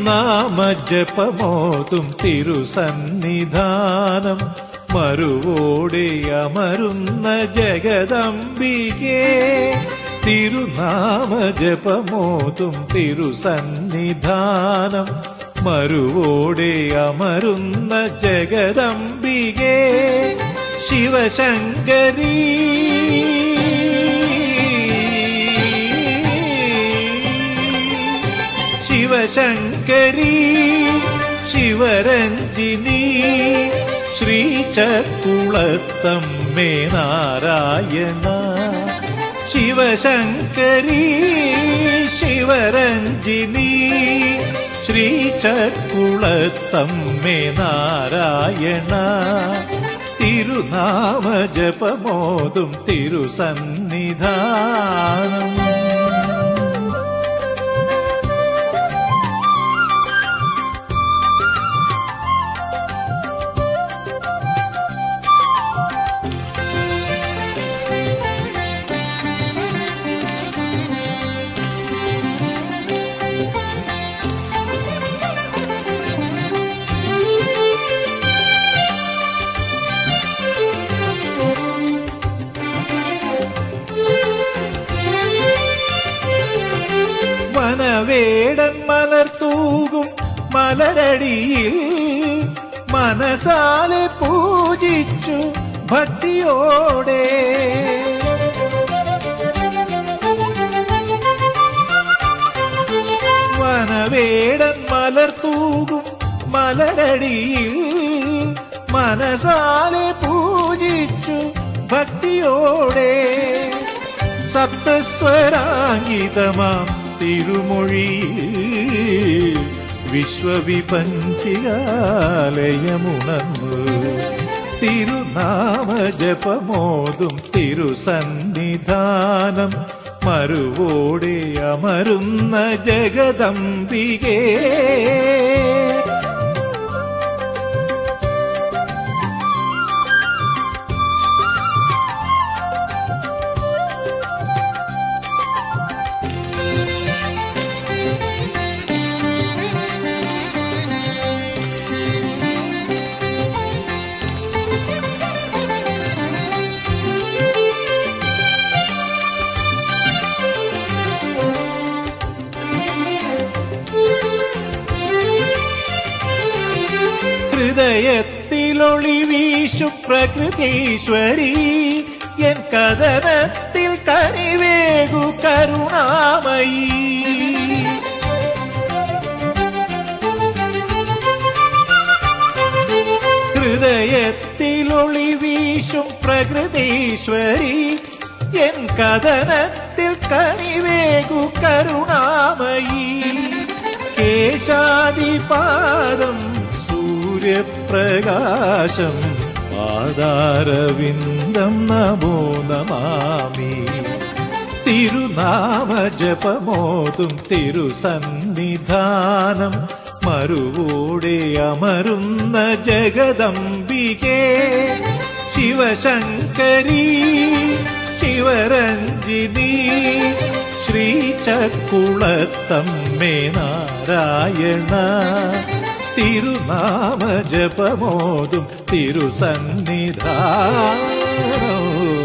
തിരുനാമ ജപമോതും തിരുസന്നിധാനം മറുവോടെ അമരുന്ന ജഗദംബികേ തിരുനാമ ജപമോതും തിരുസന്നിധാനം മറുവോടെ അമരുന്ന ജഗദംബികേ ശിവശങ്കരീ ശിവശങ്കരീ ശിവരഞ്ജിനി ശ്രീചക്കുളത്തമ്മേ നാരായണ ശിവശങ്കരീ ശിവരഞ്ജിനി ശ്രീചക്കുളത്തമ്മേ നാരായണ തിരുനാമ ജപമോതും തിരുസന്നിധാനം മനവേടൻ മലർത്തൂകും മലരടിയിൽ മനസാലെ പൂജിച്ചു ഭക്തിയോടെ വനവേടൻ മലർത്തൂകും മലരടിയിൽ മനസാലെ പൂജിച്ചു ഭക്തിയോടെ സപ്തസ്വരാംഗിതമാം തിരുമൊഴിയിൽ വിശ്വവിപഞ്ചികാലയമുണർന്നു തിരുനാമ ജപമോതും തിരുസന്നിധാനം മറുവോടെ അമരുന്ന ജഗദംബികേ ഹൃദയത്തിലൊളി വീശു പ്രകൃതീശ്വരി എൻ കഥനത്തിൽ കനിവേകു കരുണാമയി ഹൃദയത്തിലൊളി വീശും പ്രകൃതീശ്വരി എൻ കഥനത്തിൽ കനിവേകു കരുണാമയി കേശാദിപാദം സൂര്യപ്രകാശം പാദാരവിന്ദം നമോ നമാമി തിരുനാമ ജപമോതും തിരുസന്നിധാനം മറുവോടെ അമരുന്ന ജഗദംബികേ ശിവശങ്കരീ ശിവരഞ്ജിനി ശ്രീചക്കുളത്തമ്മേ നാരായണ തിരുനാമ ജപമോതും തിരുസന്നിധാനം